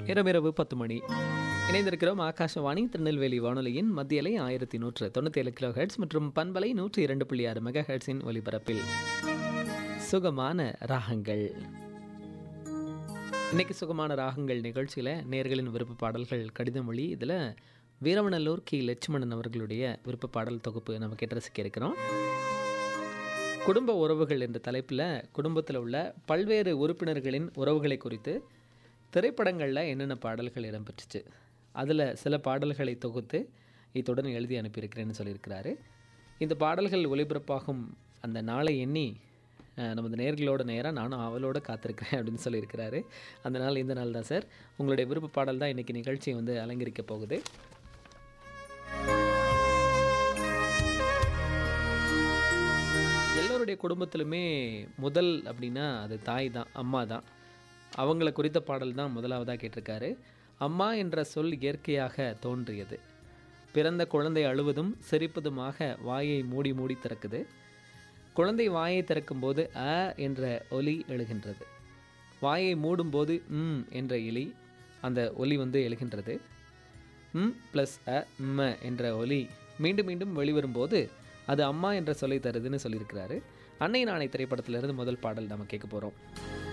இரவிரவு பத்து மணி இணைந்திருக்கிறோம் ஆகாஷவாணி திருநெல்வேலி வானொலியின் மத்தியலை ஆயிரத்தி நூற்று தொண்ணூற்றி ஏழு கிலோ ஹெர்ட்ஸ் மற்றும் பண்பலை நூற்றி இரண்டு புள்ளி ஆறு மெகா ஹெர்ட்ஸின் ஒலிபரப்பில் சுகமான ராகங்கள் இன்னைக்கு சுகமான ராகங்கள் நிகழ்ச்சியில் நேர்களின் விருப்ப பாடல்கள் கடிதம் மொழி இதில் வீரவநல்லூர் கி லட்சுமணன் அவர்களுடைய விருப்ப பாடல் தொகுப்பு நம்ம கேட்டு ரசிக்க இருக்கிறோம் குடும்ப உறவுகள் என்ற தலைப்பில் குடும்பத்தில் உள்ள பல்வேறு உறுப்பினர்களின் உறவுகளை குறித்து திரைப்படங்களில் என்னென்ன பாடல்கள் இடம்பெற்றுச்சு அதில் சில பாடல்களை தொகுத்து இத்துடன் எழுதி அனுப்பியிருக்கிறேன்னு சொல்லியிருக்கிறாரு இந்த பாடல்கள் ஒளிபரப்பாகும் அந்த நாளை எண்ணி அஹ், நமது நேர்களோட நேராக நானும் அவளோட காத்திருக்கிறேன் அப்படின்னு சொல்லியிருக்கிறாரு அந்த நாள் இந்த நாள் தான் சார் உங்களுடைய விருப்ப பாடல் தான் இன்றைக்கி நிகழ்ச்சி வந்து அலங்கரிக்க போகுது எல்லோருடைய குடும்பத்திலுமே முதல் அப்படின்னா அது தாய் தான் அம்மா தான் அவங்கள குறித்த பாடல் தான் முதலாவதாக கேட்டிருக்காரு அம்மா என்ற சொல் இயற்கையாக தோன்றியது பிறந்த குழந்தை அழுவதும் சிரிப்பதுமாக வாயை மூடி மூடி திறக்குது குழந்தை வாயை திறக்கும்போது அ என்ற ஒலி எழுகின்றது வாயை மூடும்போது ம் என்ற இலி அந்த ஒலி வந்து எழுகின்றது ம் ப்ளஸ் அ ம என்ற ஒலி மீண்டும் மீண்டும் வெளிவரும்போது அது அம்மா என்ற சொல்லை தருதுன்னு சொல்லியிருக்கிறாரு அன்னை நாணை திரைப்படத்திலிருந்து முதல் பாடல் நம்ம கேட்க போகிறோம்